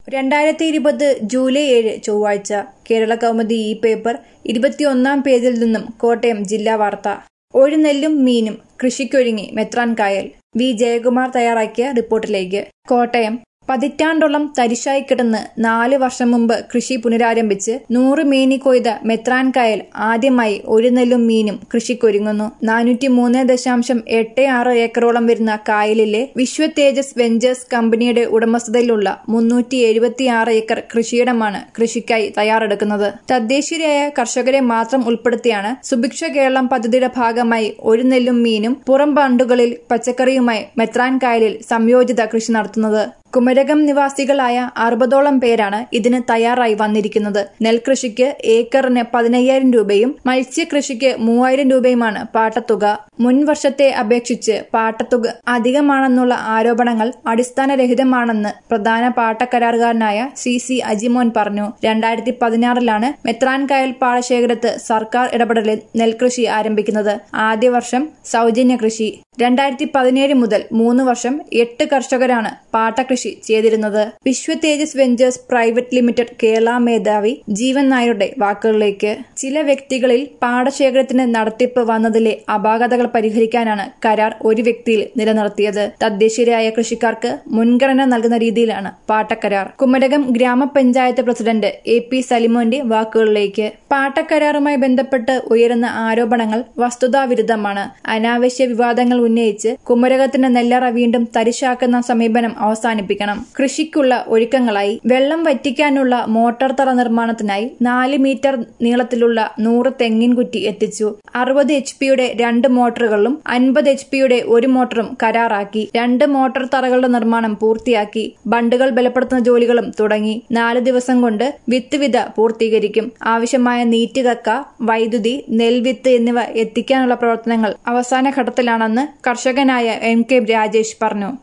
രണ്ടായിരത്തി ഇരുപത് ജൂലൈ ഏഴ് ചൊവ്വാഴ്ച കേരള കൗമുദി ഈ പേപ്പർ ഇരുപത്തിയൊന്നാം പേജിൽ നിന്നും കോട്ടയം ജില്ലാ വാർത്ത ഒരു നെല്ലും മീനും കൃഷിക്കൊരുങ്ങി മെത്രാൻ കായൽ വി ജയകുമാർ തയ്യാറാക്കിയ റിപ്പോർട്ടിലേക്ക് കോട്ടയം പതിറ്റാണ്ടോളം തരിശായി കിടന്ന് നാല് വർഷം മുമ്പ് കൃഷി പുനരാരംഭിച്ച് നൂറ് മേനി കൊയ്ത മെത്രാൻ കായൽ ആദ്യമായി ഒരു നെല്ലും മീനും കൃഷിക്കൊരുങ്ങുന്നു നാനൂറ്റി മൂന്ന് ദശാംശം എട്ട് ആറ് ഏക്കറോളം വരുന്ന കായലിലെ വിശ്വ തേജസ് വെഞ്ചേഴ്സ് കമ്പനിയുടെ ഉടമസ്ഥതയിലുള്ള മുന്നൂറ്റി എഴുപത്തിയാറ് ഏക്കർ കൃഷിയിടമാണ് കൃഷിക്കായി തയ്യാറെടുക്കുന്നത് തദ്ദേശീയരായ കർഷകരെ മാത്രം ഉൾപ്പെടുത്തിയാണ് സുഭിക്ഷ കേരളം പദ്ധതിയുടെ ഭാഗമായി ഒരു നെല്ലും മീനും പുറം ബണ്ടുകളിൽ പച്ചക്കറിയുമായി മെത്രാൻ കായലിൽ സംയോജിത കൃഷി നടത്തുന്നത് കുമരകം നിവാസികളായ അറുപതോളം പേരാണ് ഇതിന് തയ്യാറായി വന്നിരിക്കുന്നത് നെൽകൃഷിക്ക് ഏക്കറിന് പതിനയ്യായിരം രൂപയും മത്സ്യകൃഷിക്ക് മൂവായിരം രൂപയുമാണ് പാട്ടത്തുക മുൻ വർഷത്തെ അപേക്ഷിച്ച് പാട്ടത്തുക അധികമാണെന്നുള്ള ആരോപണങ്ങൾ അടിസ്ഥാനരഹിതമാണെന്ന് പ്രധാന പാട്ടക്കരാറുകാരനായ സി സി അജിമോൻ പറഞ്ഞു രണ്ടായിരത്തി പതിനാറിലാണ് മെത്രാൻകായൽ പാടശേഖരത്ത് സർക്കാർ ഇടപെടലിൽ നെൽകൃഷി ആരംഭിക്കുന്നത് ആദ്യ വർഷം സൗജന്യ കൃഷി രണ്ടായിരത്തി പതിനേഴ് മുതൽ മൂന്ന് വർഷം എട്ട് കർഷകരാണ് പാട്ടകൃഷി ചെയ്തിരുന്നത് Vishwa Tejas ventures private limited Kerala മേധാവി ജീവൻ നായരുടെ വാക്കുകളിലേക്ക് ചില വ്യക്തികളിൽ പാടശേഖരത്തിന് നടത്തിപ്പ് വന്നതിലെ അപാകതകൾ പരിഹരിക്കാനാണ് കരാർ ഒരു വ്യക്തിയിൽ നിലനിർത്തിയത് തദ്ദേശീയരായ കൃഷിക്കാർക്ക് മുൻഗണന നൽകുന്ന രീതിയിലാണ് പാട്ടക്കരാർ കുമരകം ഗ്രാമപഞ്ചായത്ത് പ്രസിഡന്റ് എ പി സലിമോന്റെ വാക്കുകളിലേക്ക് പാട്ടക്കരാറുമായി ബന്ധപ്പെട്ട് ഉയരുന്ന ആരോപണങ്ങൾ വസ്തുതാവിരുദ്ധമാണ് അനാവശ്യ വിവാദങ്ങൾ ഉന്നയിച്ച് കുമരകത്തിന്റെ നെല്ലറ വീണ്ടും തരിശാക്കുന്ന സമീപനം അവസാനിപ്പിക്കണം കൃഷിക്കുള്ള ഒരുക്കങ്ങളായി വെള്ളം വറ്റിക്കാനുള്ള മോട്ടോർ തറ നിർമ്മാണത്തിനായി നാല് മീറ്റർ നീളത്തിലുള്ള നൂറ് തെങ്ങിൻ കുറ്റി എത്തിച്ചു അറുപത് എച്ച് പിയുടെ രണ്ട് മോട്ടോറുകളും അൻപത് എച്ച് പിയുടെ ഒരു മോട്ടറും കരാറാക്കി രണ്ട് മോട്ടോർ തറകളുടെ നിർമ്മാണം പൂർത്തിയാക്കി ബണ്ടുകൾ ബലപ്പെടുത്തുന്ന ജോലികളും തുടങ്ങി നാല് ദിവസം കൊണ്ട് വിത്ത് വിത പൂർത്തീകരിക്കും ആവശ്യമായ നീറ്റ് കക്ക വൈദ്യുതി നെൽവിത്ത് എന്നിവ എത്തിക്കാനുള്ള പ്രവർത്തനങ്ങൾ അവസാന ഘട്ടത്തിലാണെന്ന് കർഷകനായ എം കെ രാജേഷ് പറഞ്ഞു